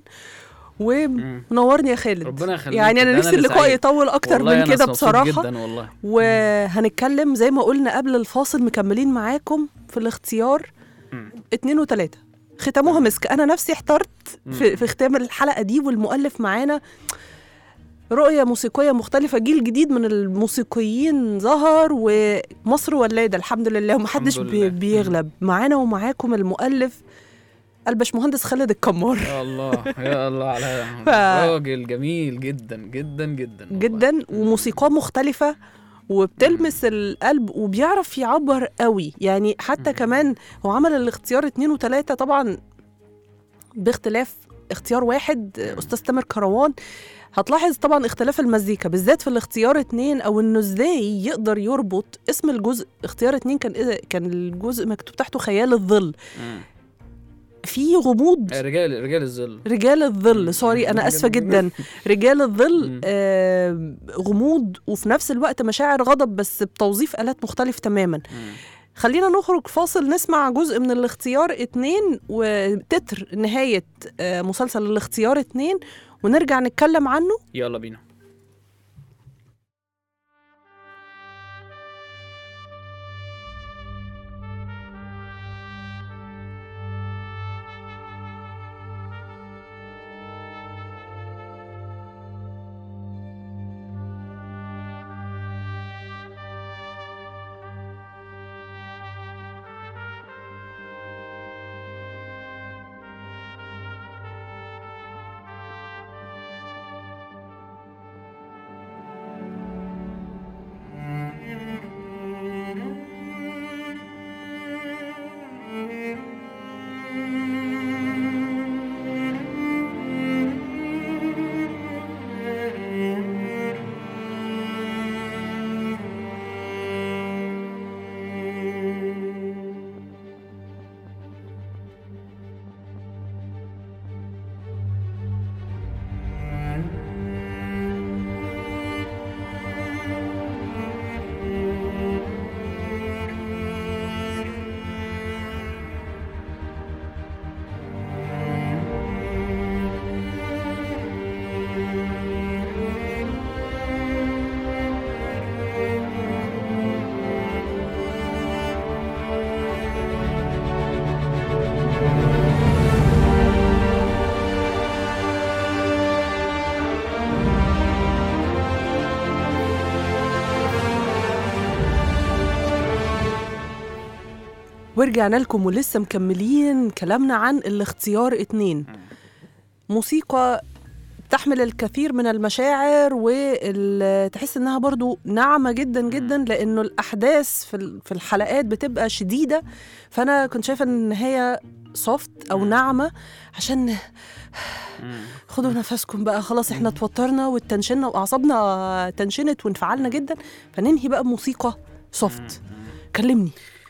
ومنورني يا خالد ربنا يخليك يعني انا ده نفسي اللي اللقاء سعيد. يطول اكتر والله من أنا كده مبسوط بصراحة جدا والله وهنتكلم زي ما قلنا قبل الفاصل مكملين معاكم في الاختيار مم. اتنين وتلاتة ختموها مسك انا نفسي احترت في, مم. في ختام الحلقة دي والمؤلف معانا رؤية موسيقية مختلفة جيل جديد من الموسيقيين ظهر ومصر ولادة الحمد لله ومحدش الحمد بي لله. بيغلب معانا ومعاكم المؤلف الباشمهندس خالد الكمار يا الله يا الله على ف- راجل جميل جدا جدا جدا والله. جدا وموسيقاه مختلفة وبتلمس القلب وبيعرف يعبر قوي يعني حتى كمان هو عمل الاختيار اتنين وتلاتة طبعا باختلاف اختيار واحد آه، استاذ تامر كروان هتلاحظ طبعا اختلاف المزيكا بالذات في الاختيار اتنين او انه ازاي يقدر يربط اسم الجزء اختيار اتنين كان إيه- كان الجزء مكتوب تحته خيال الظل مم. في غموض آه، رجال رجال الظل رجال الظل سوري انا اسفه جدا رجال الظل مم. آه غموض وفي نفس الوقت مشاعر غضب بس بتوظيف الات مختلف تماما مم. خلينا نخرج فاصل نسمع جزء من الاختيار اتنين وتتر نهاية آه، مسلسل الاختيار اتنين ونرجع نتكلم عنه يلا بينا ورجعنا لكم ولسه مكملين كلامنا عن الاختيار اتنين موسيقى تحمل الكثير من المشاعر وتحس انها برضو ناعمه جدا جدا لانه الاحداث في ال- في الحلقات بتبقى شديده فانا كنت شايفه ان النهايه سوفت او ناعمه عشان خدوا نفسكم بقى خلاص احنا اتوترنا واتنشنا واعصابنا تنشنت وانفعلنا جدا فننهي بقى بموسيقى سوفت كلمني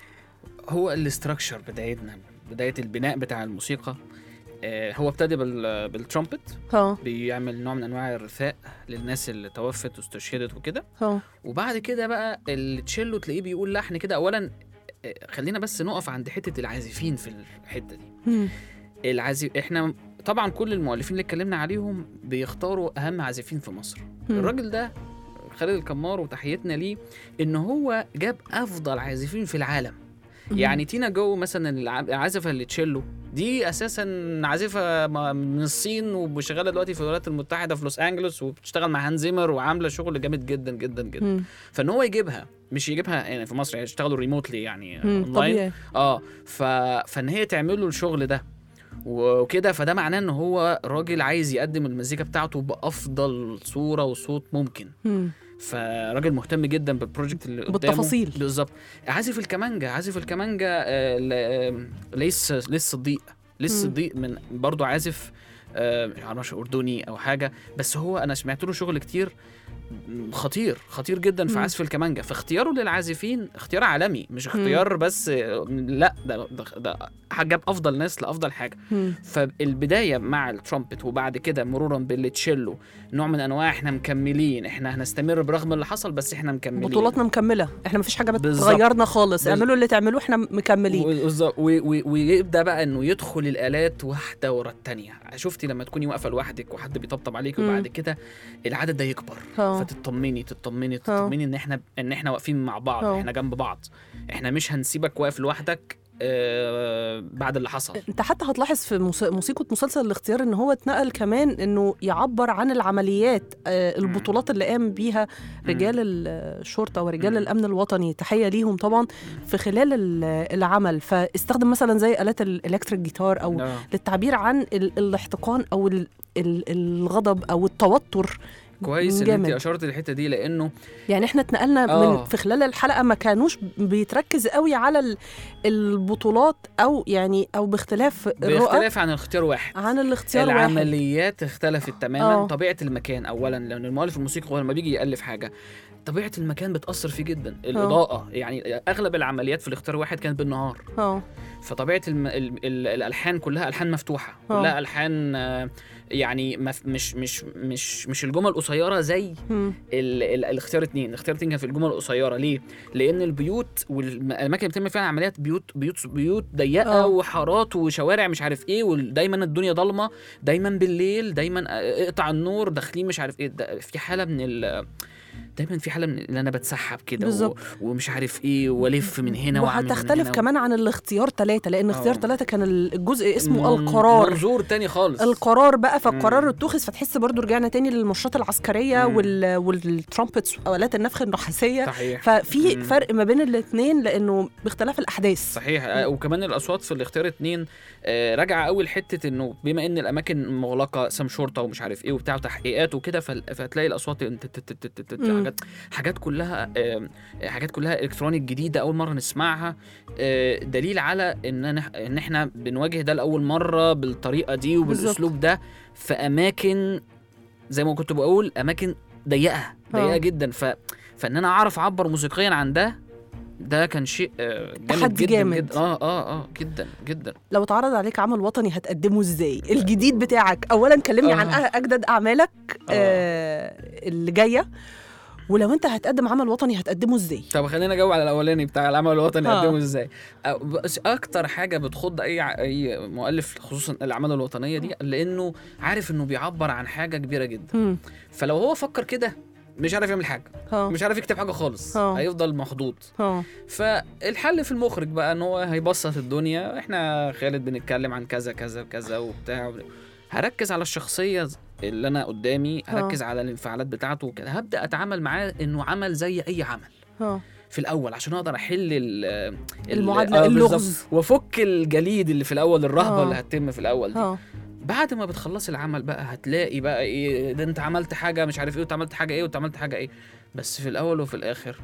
هو الاستراكشر بدايتنا بدايه البناء بتاع الموسيقى آه، هو ابتدى بال- بالترومبت ها بيعمل نوع من انواع الرثاء للناس اللي توفت واستشهدت وكده ها وبعد كده بقى التشيلو تلاقيه بيقول لحن كده اولا آه، خلينا بس نقف عند حته العازفين في الحته دي مم. العازف احنا طبعا كل المؤلفين اللي اتكلمنا عليهم بيختاروا اهم عازفين في مصر مم. الراجل ده خالد الكمار وتحيتنا ليه ان هو جاب افضل عازفين في العالم يعني تينا جو مثلا الع- العازفه اللي تشيلو دي اساسا عازفه م- من الصين وشغاله دلوقتي في الولايات المتحده في لوس انجلوس وبتشتغل مع هانز زيمر وعامله شغل جامد جدا جدا جدا مم. فان هو يجيبها مش يجيبها يعني في مصر يعني يشتغلوا ريموتلي يعني مم. اونلاين طبيعي اه ف... فان هي تعمل له الشغل ده وكده فده معناه ان هو راجل عايز يقدم المزيكا بتاعته بافضل صوره وصوت ممكن مم. فراجل مهتم جدا بالبروجكت اللي قدامه بالتفاصيل. بالظبط عازف الكمانجا عازف الكمانجا آه ل- آه، ليس ليس صديق ليس مم. صديق من برضو عازف آه، مش عارف اردني او حاجه بس هو انا سمعت له شغل كتير خطير خطير جدا في مم. عزف الكمانجا فاختياره للعازفين اختيار عالمي مش اختيار بس آه، لا ده ده, ده جاب افضل ناس لافضل حاجه مم. فالبدايه مع الترومبت وبعد كده مرورا بالتشيلو نوع من انواع احنا مكملين احنا هنستمر برغم اللي حصل بس احنا مكملين بطولاتنا مكمله احنا مفيش حاجه بالظبط. بتغيرنا خالص بال- اعملوا اللي تعملوه احنا مكملين بالظبط و- و- ويبدا بقى انه يدخل الالات واحده ورا الثانيه شفتي لما تكوني واقفه لوحدك وحد بيطبطب عليك مم. وبعد كده العدد ده يكبر اه. فتطمني تطمني تطمني ان احنا ان احنا واقفين مع بعض اه. احنا جنب بعض احنا مش هنسيبك واقف لوحدك آه بعد اللي حصل انت حتى هتلاحظ في موس- موسيقى مسلسل الاختيار ان هو اتنقل كمان انه يعبر عن العمليات آه، البطولات اللي قام بيها رجال ال- ورجال مم. الامن الوطني تحيه ليهم طبعا في خلال ال- العمل فاستخدم مثلا زي الات الالكتريك جيتار او آه. للتعبير عن ال- الاحتقان او ال- ال- الغضب او التوتر كويس ان جامد. انت اشرت الحته دي لانه يعني احنا اتنقلنا آه. من في خلال الحلقه ما كانوش بيتركز قوي على ال- البطولات او يعني او باختلاف الرؤى باختلاف عن اختيار واحد عن الاختيار واحد العمليات اختلفت تماما آه. أوه. طبيعه المكان اولا لان المؤلف الموسيقي هو لما بيجي يالف حاجه طبيعه المكان بتاثر فيه جدا الاضاءه يعني اغلب العمليات في الاختيار واحد كانت بالنهار اه فطبيعه الم... ال... ال... الالحان كلها الحان مفتوحه آه. كلها الحان آه، يعني مف... مش مش مش مش الجمل قصيره زي مم. ال... ال... الاختيار اتنين الاختيار اتنين كان في الجمل القصيره ليه لان البيوت والاماكن اللي بتعمل فيها العمليات بيوت بيوت بيوت ضيقه آه. وحارات وشوارع مش عارف ايه ودايما الدنيا ضلمه دايما بالليل دايما آه، اقطع النور داخلين مش عارف ايه ده في حاله من ال دايما في حاله من ان انا بتسحب كده بالظبط. و... ومش عارف ايه والف من هنا واعمل من وهتختلف هنا كمان عن الاختيار ثلاثة لأن اختيار آه. ثلاثة كان الجزء اسمه من- القرار منظور تاني خالص القرار بقى فالقرار مم. اتخذ فتحس برضو رجعنا تاني للمرشات العسكرية مم. وال... والترامبتس وآلات النفخ النحاسية صحيح ففي مم. فرق ما بين الاثنين لأنه باختلاف الأحداث صحيح آه، وكمان الاصوات في الاختيار اتنين آه، راجعه قوي لحته انه بما ان الاماكن مغلقه سام شرطه ومش عارف ايه وبتاع وتحقيقات وكده فال- فتلاقي الاصوات تت- تت- تت- تت- تت- مم. حاجات حاجات كلها آه، حاجات كلها الكترونيك جديده اول مره نسمعها آه، دليل على ان أنا- ان احنا بنواجه ده لاول مره بالطريقه دي وبالاسلوب ده في اماكن زي ما كنت بقول اماكن ضيقه ضيقه آه. جدا ف فان انا اعرف اعبر موسيقيا عن ده ده كان شيء آه، جامد تحدي جدا جامد. جدا اه اه اه جدا جدا لو اتعرض عليك عمل وطني هتقدمه ازاي الجديد بتاعك اولا كلمني آه. عن أ- اجدد اعمالك آه. آه اللي جايه ولو انت هتقدم عمل وطني هتقدمه ازاي طب خلينا اجاوب على الاولاني بتاع العمل الوطني آه. اقدمه ازاي أو- بس اكتر حاجه بتخض اي ع- اي مؤلف خصوصا الاعمال الوطنيه دي لانه عارف انه بيعبر عن حاجه كبيره جدا مم. فلو هو فكر كده مش عارف يعمل حاجه ها مش عارف يكتب حاجه خالص آه. هيفضل مخضوض ها فالحل في المخرج بقى ان هو هيبسط الدنيا احنا خالد بنتكلم عن كذا كذا كذا وبتاع هركز على الشخصيه اللي انا قدامي هركز على الانفعالات بتاعته وكده هبدا اتعامل معاه انه عمل زي اي عمل ها في الاول عشان اقدر احل ال ال- المعادلة، آه اللغز. بالظبط. وافك الجليد اللي في الاول الرهبه آه. اللي هتتم في الاول دي ها بعد ما بتخلصي العمل بقى هتلاقي بقى ايه ده انت عملت حاجه مش عارف ايه وانت عملت حاجه ايه وانت عملت حاجه ايه بس في الاول وفي الاخر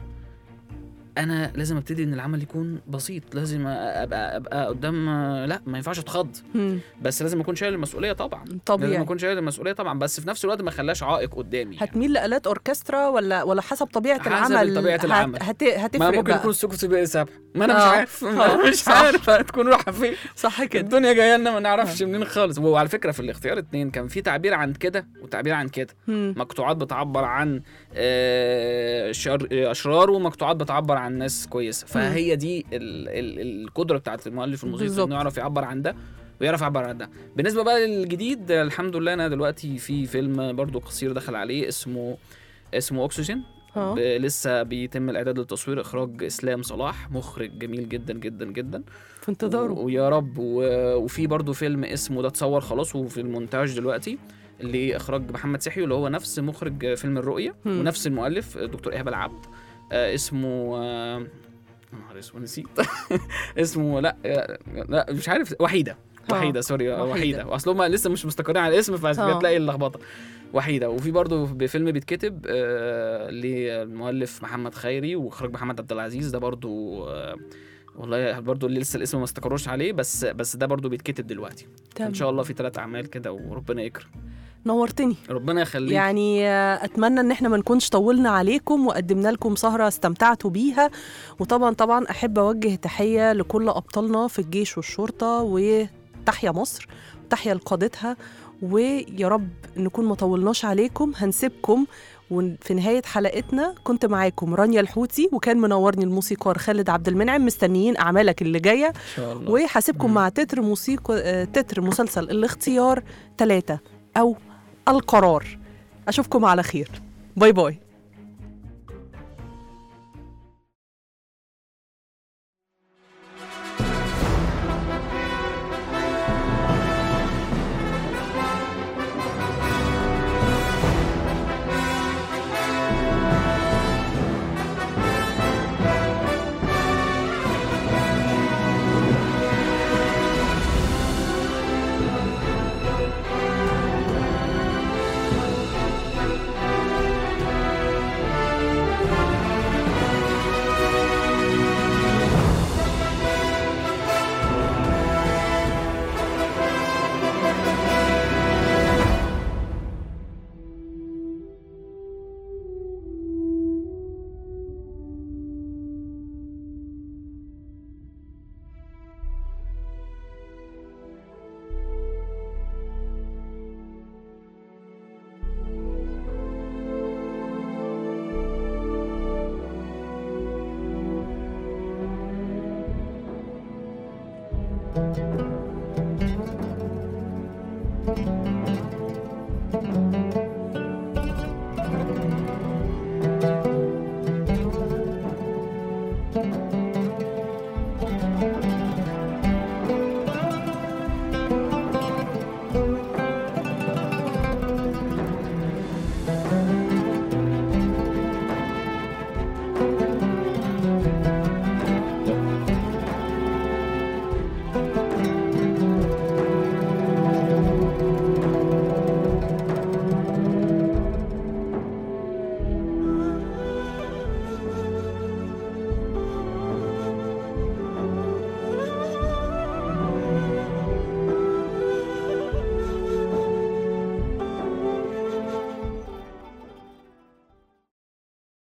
انا لازم ابتدي ان العمل يكون بسيط لازم ابقى ابقى قدام لا ما ينفعش اتخض مم. بس لازم اكون شايل المسؤوليه طبعا لازم طبيعي اكون شايل المسؤوليه طبعا بس في نفس الوقت ما خلاش عائق قدامي يعني. هتميل لآلات أوركسترا ولا ولا حسب طبيعة حسب العمل طبيعة هت- العمل. هت... ما هتفرق ممكن بقى. يكون سكوت بئر سبع ما انا مش آه. عارف ما آه. مش صح. عارف هتكون رايحه فين صح كده الدنيا جايه لنا ما نعرفش منين خالص وعلى فكره في الاختيار اتنين كان في تعبير عن كده وتعبير عن كده مم. مقطوعات بتعبر عن آه، شر اشرار ومقطوعات بتعبر عن ناس كويسه فهي دي ال ال القدره بتاعت المؤلف الموسيقي بالظبط. انه يعرف يعبر عن ده ويعرف يعبر عن ده بالنسبه بقى للجديد آه، الحمد لله انا دلوقتي في فيلم برضو قصير دخل عليه اسمه اسمه اكسجين ها ب- لسه بيتم الاعداد للتصوير اخراج اسلام صلاح مخرج جميل جدا جدا جدا في انتظاره و- ويا رب و... وفي برضو فيلم اسمه ده اتصور خلاص وفي المونتاج دلوقتي اللي اخراج محمد سحي اللي هو نفس مخرج فيلم الرؤيه مم. ونفس المؤلف دكتور ايهاب العبد آه اسمه آه يا نهار اسود نسيت اسمه لا آه، لا مش عارف وحيده آه. وحيده سوري آه، وحيدة. وحيده واصل هم لسه مش مستقرين على الاسم آه. فهتلاقي اللخبطه وحيده وفي برضه بفيلم بيتكتب آه للمؤلف محمد خيري واخراج محمد عبد العزيز ده برضه آه والله برضه اللي لسه الاسم ما استقروش عليه بس بس ده برضه بيتكتب دلوقتي تمام. ان شاء الله في ثلاث اعمال كده وربنا يكرم نورتني ربنا يخليك يعني آه، اتمنى ان احنا ما نكونش طولنا عليكم وقدمنا لكم سهره استمتعتوا بيها وطبعا طبعا احب اوجه تحيه لكل ابطالنا في الجيش والشرطه وتحيا مصر وتحيا لقادتها ويا رب نكون ما طولناش عليكم هنسيبكم وفي نهاية حلقتنا كنت معاكم رانيا الحوتي وكان منورني الموسيقار خالد عبد المنعم مستنيين أعمالك اللي جاية ان شاء الله وهسيبكم مم. مع تتر موسيقى آه، تتر مسلسل الاختيار ثلاثة أو القرار أشوفكم على خير باي باي thank you